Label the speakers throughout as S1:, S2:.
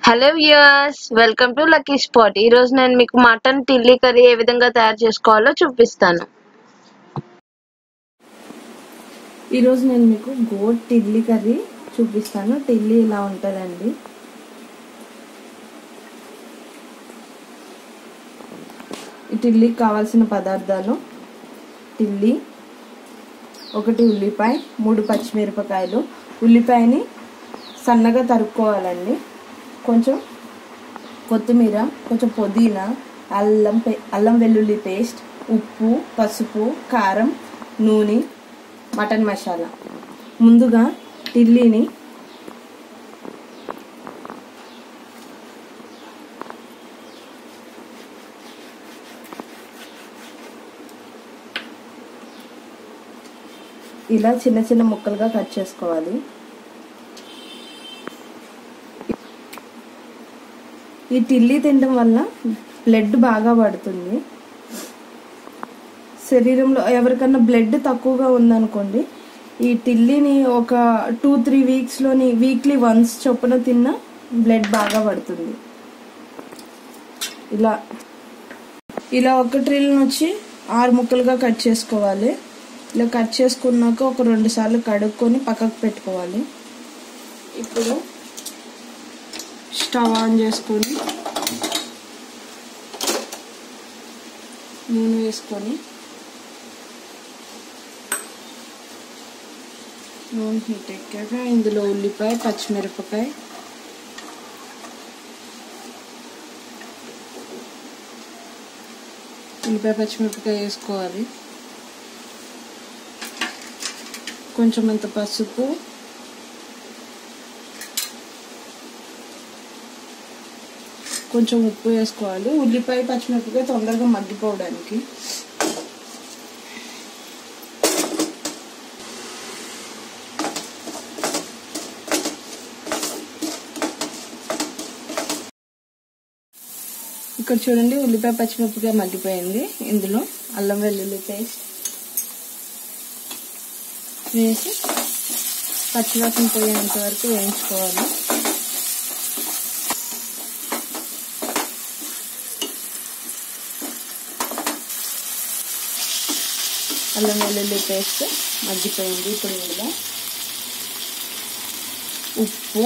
S1: hello viewers welcome to lucky spot ఈ రోజు నేను మీకు మటన్ టిల్లీ కర్రీ ఏ విధంగా తయారు చేసుకోవాలో చూపిస్తాను
S2: ఈరోజు నేను మీకు గోట్ టిల్లీ కర్రీ చూపిస్తాను టిల్లీ ఇలా ఉంటుందండి ఈ టిల్లీకి కావాల్సిన పదార్థాలు టిల్లీ ఒకటి ఉల్లిపాయ మూడు పచ్చిమిరపకాయలు ఉల్లిపాయని సన్నగా తరుక్కోవాలండి కొంచెం కొత్తిమీర కొంచెం పుదీనా అల్లం పే- అల్లం వెల్లుల్లి పేస్ట్ ఉప్పు పసుపు కారం నూనె మటన్ మసాలా ముందుగా టిల్లీని ఇలా చిన్న చిన్న ముక్కలుగా కట్ చేసుకోవాలి ఈ టిల్లీ తినడం వల్ల బ్లడ్ బాగా పడుతుంది శరీరంలో ఎవరికన్నా బ్లడ్ తక్కువగా ఉందనుకోండి ఈ టిల్లీని ఒక టూ త్రీ వీక్స్లోని వీక్లీ వన్స్ చొప్పున తిన్నా బ్లడ్ బాగా పడుతుంది ఇలా ఇలా ఒక ట్రిల్ని వచ్చి ఆరు ముక్కలుగా కట్ చేసుకోవాలి ఇలా కట్ చేసుకున్నాక ఒక రెండు సార్లు కడుక్కొని పక్కకు పెట్టుకోవాలి ఇప్పుడు స్టవ్ ఆన్ చేసుకొని నూనె వేసుకొని నూనె హీట్ ఎక్కాక ఇందులో ఉల్లిపాయ పచ్చిమిరపకాయ ఉల్లిపాయ పచ్చిమిరపకాయ వేసుకోవాలి కొంచెం అంత పసుపు కొంచెం ఉప్పు వేసుకోవాలి ఉల్లిపాయ పచ్చిమిరపకాయ తొందరగా మగ్గిపోవడానికి ఇక్కడ చూడండి ఉల్లిపాయ పచ్చిమిరపకాయ మగ్గిపోయింది ఇందులో అల్లం వెల్లుల్లి పేస్ట్ వేసి పచ్చివాసన పోయేంత వరకు వేయించుకోవాలి అల్లం వెల్లుల్లి పేస్ట్ మగ్గిపోయింది ఇప్పుడు ఇందులో ఉప్పు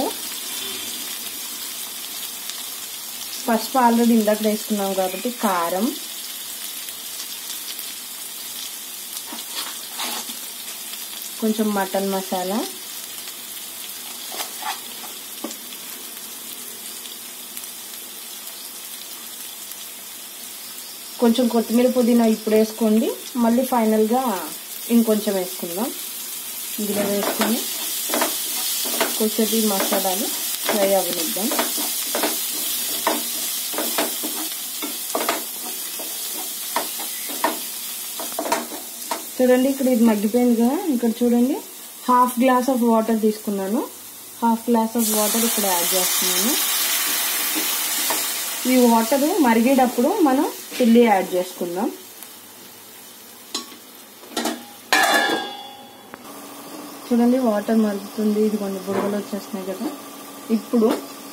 S2: పసుపు ఆల్రెడీ ఇందాక వేసుకున్నాం కాబట్టి కారం కొంచెం మటన్ మసాలా కొంచెం కొత్తిమీర పుదీనా ఇప్పుడు వేసుకోండి మళ్ళీ ఫైనల్గా ఇంకొంచెం వేసుకుందాం ఇందులో వేసుకొని కొంచెం మసాలాలు ఫ్రై అవ్వనిద్దాం చూడండి ఇక్కడ ఇది మగ్గిపోయింది కదా ఇక్కడ చూడండి హాఫ్ గ్లాస్ ఆఫ్ వాటర్ తీసుకున్నాను హాఫ్ గ్లాస్ ఆఫ్ వాటర్ ఇక్కడ యాడ్ చేస్తున్నాను ఈ వాటర్ మరిగేటప్పుడు మనం చిల్లీ యాడ్ చేసుకుందాం చూడండి వాటర్ మరుగుతుంది ఇది కొన్ని బుడగలు వచ్చేస్తున్నాయి కదా ఇప్పుడు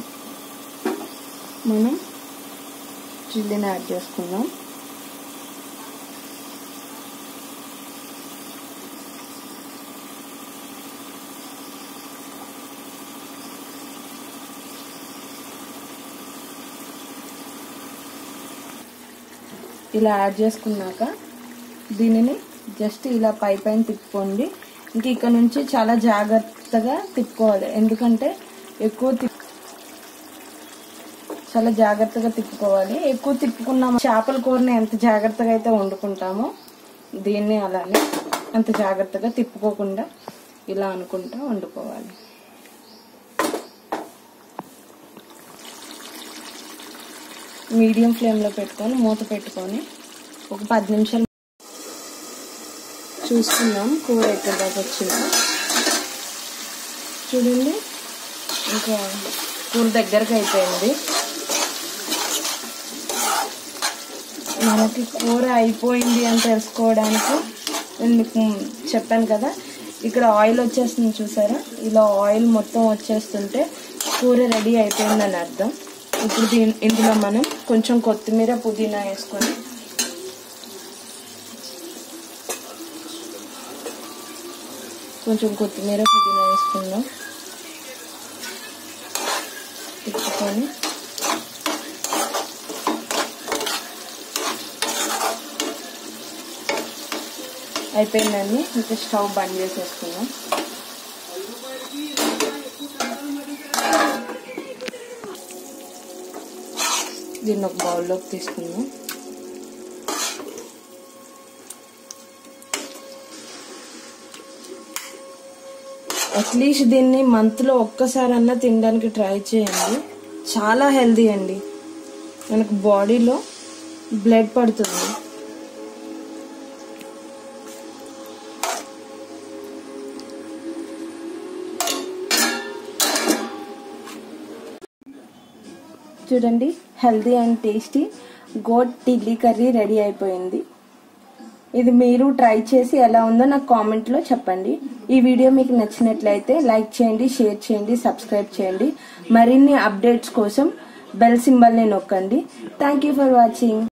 S2: మనం చిల్లీని యాడ్ చేసుకుందాం ఇలా యాడ్ చేసుకున్నాక దీనిని జస్ట్ ఇలా పై పైన తిప్పుకోండి ఇంక ఇక్కడ నుంచి చాలా జాగ్రత్తగా తిప్పుకోవాలి ఎందుకంటే ఎక్కువ తిప్ చాలా జాగ్రత్తగా తిప్పుకోవాలి ఎక్కువ తిప్పుకున్నాము చేపల కూరని ఎంత జాగ్రత్తగా అయితే వండుకుంటామో దీన్ని అలానే అంత జాగ్రత్తగా తిప్పుకోకుండా ఇలా అనుకుంటా వండుకోవాలి మీడియం ఫ్లేమ్లో పెట్టుకొని మూత పెట్టుకొని ఒక పది నిమిషాలు చూసుకుందాం కూర ఎక్కడ దాకా వచ్చిందో చూడండి ఇంకా కూర దగ్గరకు అయిపోయింది మనకి కూర అయిపోయింది అని తెలుసుకోవడానికి నేను మీకు చెప్పాను కదా ఇక్కడ ఆయిల్ వచ్చేస్తుంది చూసారా ఇలా ఆయిల్ మొత్తం వచ్చేస్తుంటే కూర రెడీ అయిపోయిందని అర్థం ఇప్పుడు దీని ఇందులో మనం కొంచెం కొత్తిమీర పుదీనా వేసుకొని కొంచెం కొత్తిమీర పుదీనా వేసుకుందాం తిప్పుకొని అయిపోయిందండి ఇంకా స్టవ్ బంద్ చేసేసుకుందాం దీన్ని ఒక బౌల్లోకి తీసుకుందాం అట్లీస్ట్ దీన్ని మంత్లో ఒక్కసారన్నా తినడానికి ట్రై చేయండి చాలా హెల్దీ అండి మనకు బాడీలో బ్లడ్ పడుతుంది చూడండి హెల్దీ అండ్ టేస్టీ గోట్ టిల్లీ కర్రీ రెడీ అయిపోయింది ఇది మీరు ట్రై చేసి ఎలా ఉందో నాకు కామెంట్లో చెప్పండి ఈ వీడియో మీకు నచ్చినట్లయితే లైక్ చేయండి షేర్ చేయండి సబ్స్క్రైబ్ చేయండి మరిన్ని అప్డేట్స్ కోసం బెల్ సింబల్ని నొక్కండి థ్యాంక్ యూ ఫర్ వాచింగ్